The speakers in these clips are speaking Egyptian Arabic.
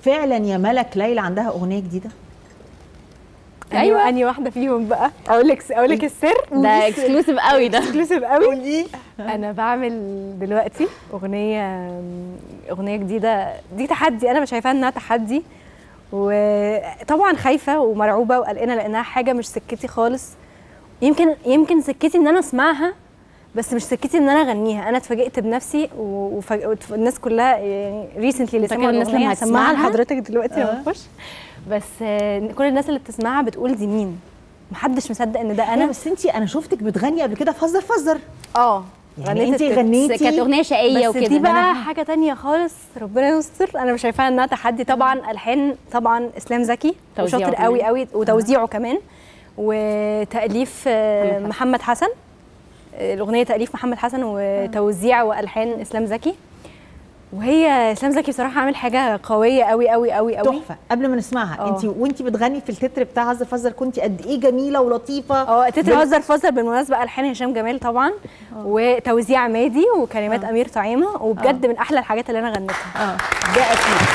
فعلا يا ملك ليلى عندها اغنيه جديده ايوه أيوة. انهي واحده فيهم بقى اقول لك اقول لك السر ده اكسكلوسيف قوي ده اكسكلوسيف قوي انا بعمل دلوقتي اغنيه اغنيه جديده دي تحدي انا شايفاها انها تحدي وطبعا خايفه ومرعوبه وقلقانه لانها حاجه مش سكتي خالص يمكن يمكن سكتي ان انا اسمعها بس مش سكتي ان انا اغنيها انا اتفاجئت بنفسي والناس كلها يعني ريسنتلي اللي فاكرة سمعوا الناس لما الاغنيه هسمعها هتسمعها؟ لحضرتك دلوقتي آه. لما اخش بس آه، كل الناس اللي بتسمعها بتقول دي مين محدش مصدق ان ده انا انا بس انت انا شفتك بتغني قبل كده فزر فزر اه يعني غنيت انت التت- غنيتي كانت اغنيه شقيه بس وكده دي ده أنا بقى فاهمة. حاجه تانية خالص ربنا يستر انا مش شايفاها انها تحدي طبعا الحان طبعا اسلام زكي توزيعه وشاطر كمان. قوي قوي وتوزيعه كمان وتاليف آه، محمد محمد حسن آه، الاغنيه تاليف محمد حسن وتوزيع والحان اسلام زكي وهي اسلام زكي بصراحه عامل حاجه قويه قوي قوي قوي قوي تحفه قبل ما نسمعها آه. انت وانت بتغني في التتر بتاع هزر فزر كنت قد ايه جميله ولطيفه اه تتر بال- هزر فزر بالمناسبه الحان هشام جمال طبعا وتوزيع عمادي وكلمات امير طعيمه وبجد من احلى الحاجات اللي انا غنيتها اه ده اكيد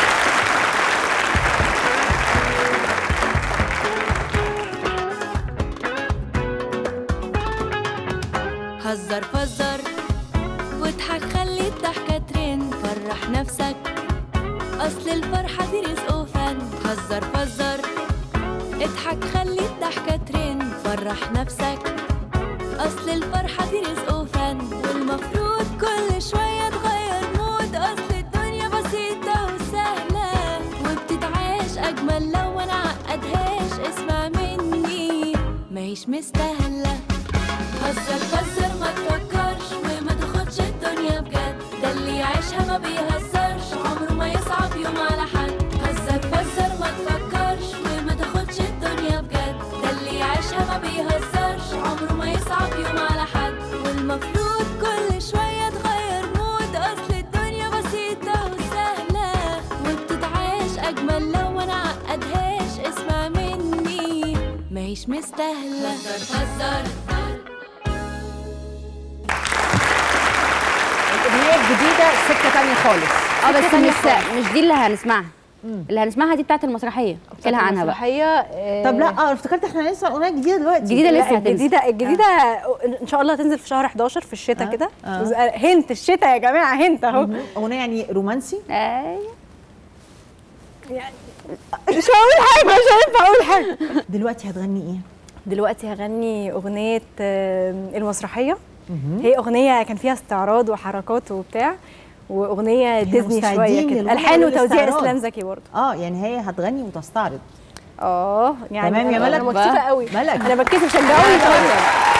هزر فزر واضحك خلي الضحكة ترن فرح نفسك أصل الفرحة دي رزق وفن هزر فزر اضحك خلي الضحكة ترن فرح نفسك أصل الفرحة دي رزق وفن والمفروض كل شوية تغير مود أصل الدنيا بسيطة وسهلة وبتتعاش أجمل لو ما نعقدهاش اسمع مني ماهيش مستاهلة هزر فزر ما تفكرش وما تاخدش الدنيا بجد ده اللي يعيشها ما بيهزرش عمره ما يصعب يوم على حد هزر فزر ما تفكرش وما تاخدش الدنيا بجد ده اللي يعيشها ما بيهزرش عمره ما يصعب يوم على حد والمفروض كل شوية تغير مود أصل الدنيا بسيطة وسهلة وبتتعاش أجمل لو ما نعقدهاش اسمع مني ماهيش مستاهلة هزر فزر الاغنيه الجديده سكه تانية خالص اه بس تانية مش مش دي اللي هنسمعها اللي هنسمعها دي بتاعت المسرحيه احكي لها عنها بقى بقى طب لا اه افتكرت احنا هنسمع اغنيه جديده دلوقتي جديدة لا لسه هتنزل. الجديده الجديده ان شاء الله هتنزل في شهر 11 في الشتاء آه، كده آه. هنت الشتاء يا جماعه هنت اهو اغنيه يعني رومانسي ايوه مش هقول حاجه مش هينفع اقول حاجه دلوقتي هتغني ايه دلوقتي هغني اغنيه آم، المسرحيه هي اغنيه كان فيها استعراض وحركات وبتاع واغنيه ديزني شويه مستعدين كده للغنى الحان وتوزيع والاستعراض. اسلام زكي برضه اه يعني هي هتغني وتستعرض اه يعني تمام يا أنا- ملك انا مكسوفه قوي ملك. انا بتكسف شجعوني طيب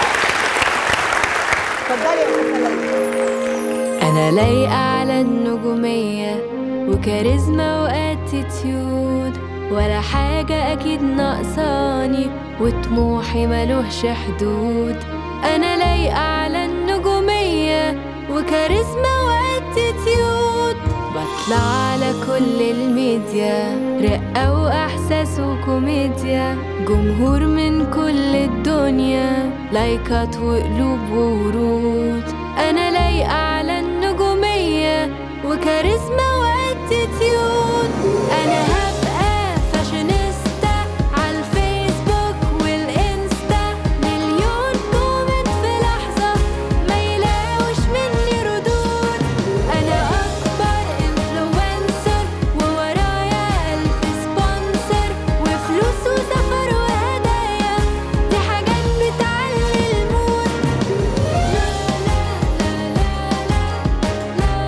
اتفضلي يا أستاذة ملك. أنا لايقة على النجومية وكاريزما واتيتيود ولا حاجة أكيد ناقصاني وطموحي ملوهش حدود أنا لايقة على النجومية وكاريزما واتيتيود بطلع على كل الميديا رقة وإحساس وكوميديا جمهور من كل الدنيا لايكات وقلوب وورود أنا لايقة على النجومية وكاريزما واتيتيود أنا هبقى فاشينيستا على الفيسبوك والإنستا مليون كومنت في لحظة ما يلاقوش مني ردود أنا أكبر إنفلونسر وورايا ألف سبونسر وفلوس وسفر وهدايا دي حاجات بتعلي المود لا لا لا لا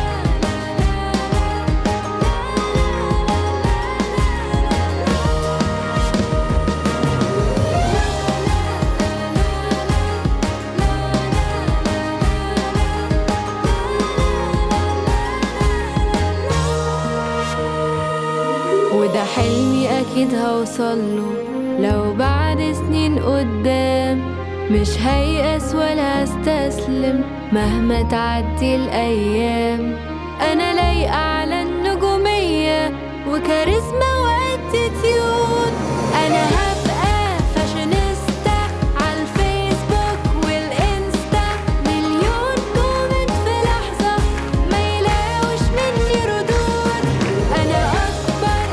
وده حلمي أكيد هوصله لو بعد سنين قدام مش هيأس ولا استسلم مهما تعدي الأيام أنا لايقة على النجومية وكاريزما واتيتيود أنا هبقى فاشينيستا على الفيسبوك والإنستا مليون كومنت في لحظة ما يلاقوش مني ردود أنا أكبر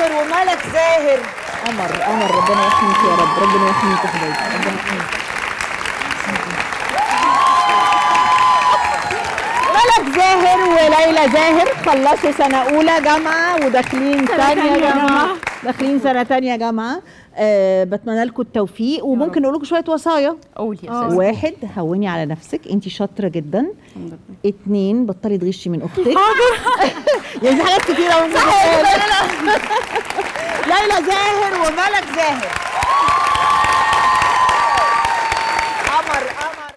زاهر وملك زاهر قمر قمر ربنا يحميك يا رب ربنا يحميك يا حبايبي ربنا يحميك ملك زاهر وليلى زاهر خلصوا سنة أولى جامعة وداخلين ثانية جامعة داخلين سنة تانية جامعة أه بتمنى لكم التوفيق وممكن أقول لكم شوية وصايا قول يا استاذ واحد هوني على نفسك انت شاطره جدا اتنين بطلي تغشي من اختك يعني في حاجات كتيره ممكن تتقال. ليلى زاهر وملك زاهر قمر قمر